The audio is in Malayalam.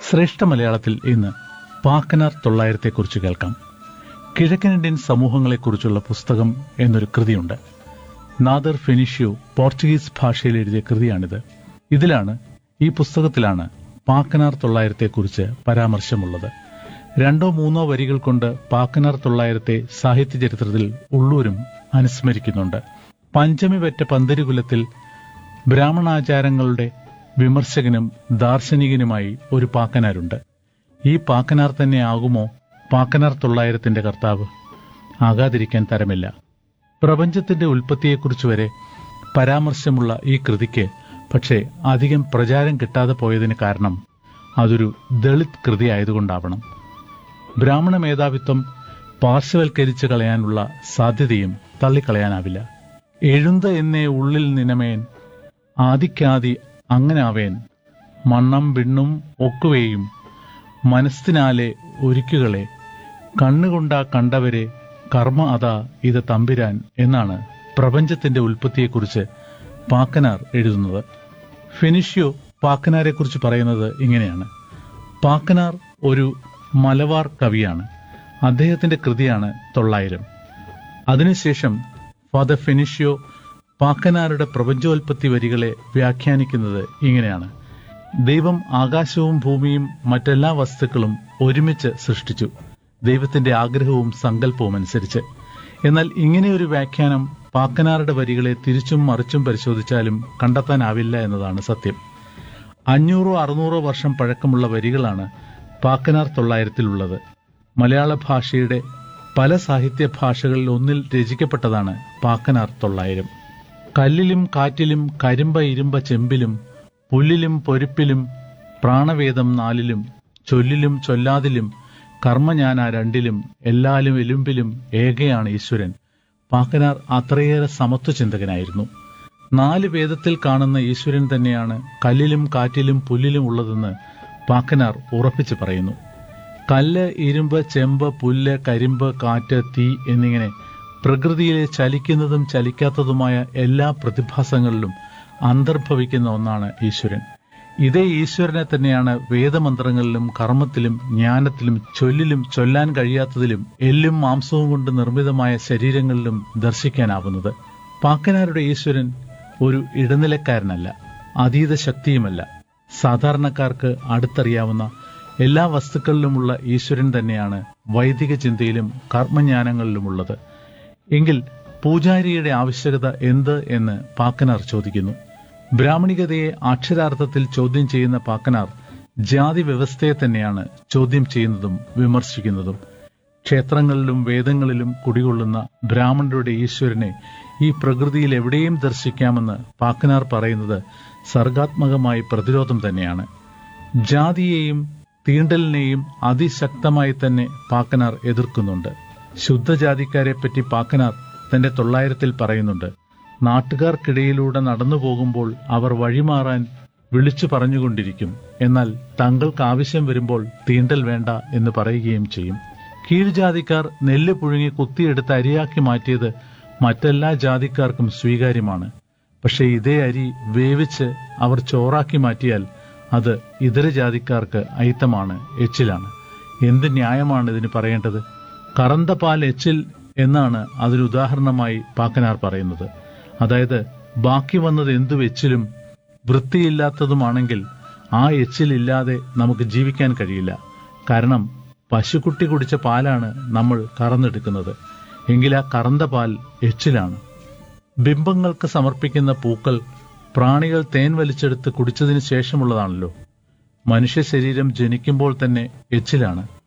ശ്രേഷ്ഠ മലയാളത്തിൽ ഇന്ന് പാക്കനാർ തൊള്ളായിരത്തെക്കുറിച്ച് കേൾക്കാം കിഴക്കനിന്ത്യൻ സമൂഹങ്ങളെക്കുറിച്ചുള്ള പുസ്തകം എന്നൊരു കൃതിയുണ്ട് നാദർ ഫെനിഷ്യോ പോർച്ചുഗീസ് ഭാഷയിൽ എഴുതിയ കൃതിയാണിത് ഇതിലാണ് ഈ പുസ്തകത്തിലാണ് പാക്കനാർ തൊള്ളായിരത്തെക്കുറിച്ച് പരാമർശമുള്ളത് രണ്ടോ മൂന്നോ വരികൾ കൊണ്ട് പാക്കനാർ തൊള്ളായിരത്തെ സാഹിത്യ ചരിത്രത്തിൽ ഉള്ളൂരും അനുസ്മരിക്കുന്നുണ്ട് പഞ്ചമി പറ്റ പന്തരുകുലത്തിൽ ബ്രാഹ്മണാചാരങ്ങളുടെ വിമർശകനും ദാർശനികനുമായി ഒരു പാക്കനാരുണ്ട് ഈ പാക്കനാർ തന്നെ ആകുമോ പാക്കനാർ തൊള്ളായിരത്തിന്റെ കർത്താവ് ആകാതിരിക്കാൻ തരമില്ല പ്രപഞ്ചത്തിന്റെ ഉൽപ്പത്തിയെക്കുറിച്ച് വരെ പരാമർശമുള്ള ഈ കൃതിക്ക് പക്ഷേ അധികം പ്രചാരം കിട്ടാതെ പോയതിന് കാരണം അതൊരു ദളിത് കൃതി ആയതുകൊണ്ടാവണം ബ്രാഹ്മണ മേധാവിത്വം പാർശ്വവൽക്കരിച്ച് കളയാനുള്ള സാധ്യതയും തള്ളിക്കളയാനാവില്ല എഴുന്ത എന്നേ ഉള്ളിൽ നിനമേൻ ആദിക്കാതി അങ്ങനാവേൻ മണ്ണം വിണ്ണും ഒക്കുവേയും മനസ്സിനാലെ ഒരുക്കുകളെ കണ്ണുകൊണ്ടാ കണ്ടവരെ കർമ്മ അതാ ഇത് തമ്പിരാൻ എന്നാണ് പ്രപഞ്ചത്തിന്റെ ഉൽപ്പത്തിയെക്കുറിച്ച് പാക്കനാർ എഴുതുന്നത് ഫെനിഷ്യോ പാക്കനാരെക്കുറിച്ച് പറയുന്നത് ഇങ്ങനെയാണ് പാക്കനാർ ഒരു മലബാർ കവിയാണ് അദ്ദേഹത്തിന്റെ കൃതിയാണ് തൊള്ളായിരം അതിനുശേഷം ഫാദർ ഫെനിഷ്യോ പാക്കനാരുടെ പ്രപഞ്ചോൽപത്തി വരികളെ വ്യാഖ്യാനിക്കുന്നത് ഇങ്ങനെയാണ് ദൈവം ആകാശവും ഭൂമിയും മറ്റെല്ലാ വസ്തുക്കളും ഒരുമിച്ച് സൃഷ്ടിച്ചു ദൈവത്തിന്റെ ആഗ്രഹവും സങ്കല്പവും അനുസരിച്ച് എന്നാൽ ഇങ്ങനെയൊരു വ്യാഖ്യാനം പാക്കനാരുടെ വരികളെ തിരിച്ചും മറിച്ചും പരിശോധിച്ചാലും കണ്ടെത്താനാവില്ല എന്നതാണ് സത്യം അഞ്ഞൂറോ അറുന്നൂറോ വർഷം പഴക്കമുള്ള വരികളാണ് പാക്കനാർ തൊള്ളായിരത്തിലുള്ളത് മലയാള ഭാഷയുടെ പല സാഹിത്യ ഭാഷകളിൽ ഒന്നിൽ രചിക്കപ്പെട്ടതാണ് പാക്കനാർ തൊള്ളായിരം കല്ലിലും കാറ്റിലും കരിമ്പ ഇരുമ്പ ചെമ്പിലും പുല്ലിലും പൊരുപ്പിലും പ്രാണവേദം നാലിലും ചൊല്ലിലും ചൊല്ലാതിലും കർമ്മജ്ഞാന രണ്ടിലും എല്ലാലും എലുമ്പിലും ഏകയാണ് ഈശ്വരൻ പാക്കനാർ അത്രയേറെ സമത്വ ചിന്തകനായിരുന്നു നാല് വേദത്തിൽ കാണുന്ന ഈശ്വരൻ തന്നെയാണ് കല്ലിലും കാറ്റിലും പുല്ലിലും ഉള്ളതെന്ന് പാക്കനാർ ഉറപ്പിച്ചു പറയുന്നു കല്ല് ഇരുമ്പ് ചെമ്പ് പുല്ല് കരിമ്പ് കാറ്റ് തീ എന്നിങ്ങനെ പ്രകൃതിയിലെ ചലിക്കുന്നതും ചലിക്കാത്തതുമായ എല്ലാ പ്രതിഭാസങ്ങളിലും അന്തർഭവിക്കുന്ന ഒന്നാണ് ഈശ്വരൻ ഇതേ ഈശ്വരനെ തന്നെയാണ് വേദമന്ത്രങ്ങളിലും കർമ്മത്തിലും ജ്ഞാനത്തിലും ചൊല്ലിലും ചൊല്ലാൻ കഴിയാത്തതിലും എല്ലും മാംസവും കൊണ്ട് നിർമ്മിതമായ ശരീരങ്ങളിലും ദർശിക്കാനാവുന്നത് പാക്കനാരുടെ ഈശ്വരൻ ഒരു ഇടനിലക്കാരനല്ല അതീത ശക്തിയുമല്ല സാധാരണക്കാർക്ക് അടുത്തറിയാവുന്ന എല്ലാ വസ്തുക്കളിലുമുള്ള ഈശ്വരൻ തന്നെയാണ് വൈദിക ചിന്തയിലും കർമ്മജ്ഞാനങ്ങളിലുമുള്ളത് എങ്കിൽ പൂജാരിയുടെ ആവശ്യകത എന്ത് എന്ന് പാക്കനാർ ചോദിക്കുന്നു ബ്രാഹ്മണികതയെ അക്ഷരാർത്ഥത്തിൽ ചോദ്യം ചെയ്യുന്ന പാക്കനാർ ജാതി വ്യവസ്ഥയെ തന്നെയാണ് ചോദ്യം ചെയ്യുന്നതും വിമർശിക്കുന്നതും ക്ഷേത്രങ്ങളിലും വേദങ്ങളിലും കുടികൊള്ളുന്ന ബ്രാഹ്മണരുടെ ഈശ്വരനെ ഈ പ്രകൃതിയിൽ എവിടെയും ദർശിക്കാമെന്ന് പാക്കനാർ പറയുന്നത് സർഗാത്മകമായ പ്രതിരോധം തന്നെയാണ് ജാതിയെയും തീണ്ടലിനെയും അതിശക്തമായി തന്നെ പാക്കനാർ എതിർക്കുന്നുണ്ട് ശുദ്ധജാതിക്കാരെ പറ്റി പാക്കനാർ തന്റെ തൊള്ളായിരത്തിൽ പറയുന്നുണ്ട് നാട്ടുകാർക്കിടയിലൂടെ നടന്നു പോകുമ്പോൾ അവർ വഴിമാറാൻ വിളിച്ചു പറഞ്ഞുകൊണ്ടിരിക്കും എന്നാൽ തങ്ങൾക്ക് ആവശ്യം വരുമ്പോൾ തീണ്ടൽ വേണ്ട എന്ന് പറയുകയും ചെയ്യും കീഴ്ജാതിക്കാർ നെല്ല് പുഴുങ്ങി കുത്തിയെടുത്ത് അരിയാക്കി മാറ്റിയത് മറ്റെല്ലാ ജാതിക്കാർക്കും സ്വീകാര്യമാണ് പക്ഷെ ഇതേ അരി വേവിച്ച് അവർ ചോറാക്കി മാറ്റിയാൽ അത് ഇതര ജാതിക്കാർക്ക് അയിത്തമാണ് എച്ചിലാണ് എന്ത് ന്യായമാണ് ഇതിന് പറയേണ്ടത് കറന്ത പാൽ എച്ചിൽ എന്നാണ് അതിന് ഉദാഹരണമായി പാക്കനാർ പറയുന്നത് അതായത് ബാക്കി വന്നത് എന്തു എച്ചിലും വൃത്തിയില്ലാത്തതുമാണെങ്കിൽ ആ എച്ചിലില്ലാതെ നമുക്ക് ജീവിക്കാൻ കഴിയില്ല കാരണം പശുക്കുട്ടി കുടിച്ച പാലാണ് നമ്മൾ കറന്നെടുക്കുന്നത് എങ്കിൽ ആ കറந்த പാൽ എച്ചിലാണ് ബിംബങ്ങൾക്ക് സമർപ്പിക്കുന്ന പൂക്കൾ പ്രാണികൾ തേൻ വലിച്ചെടുത്ത് കുടിച്ചതിന് ശേഷമുള്ളതാണല്ലോ മനുഷ്യ ശരീരം ജനിക്കുമ്പോൾ തന്നെ എച്ചിലാണ്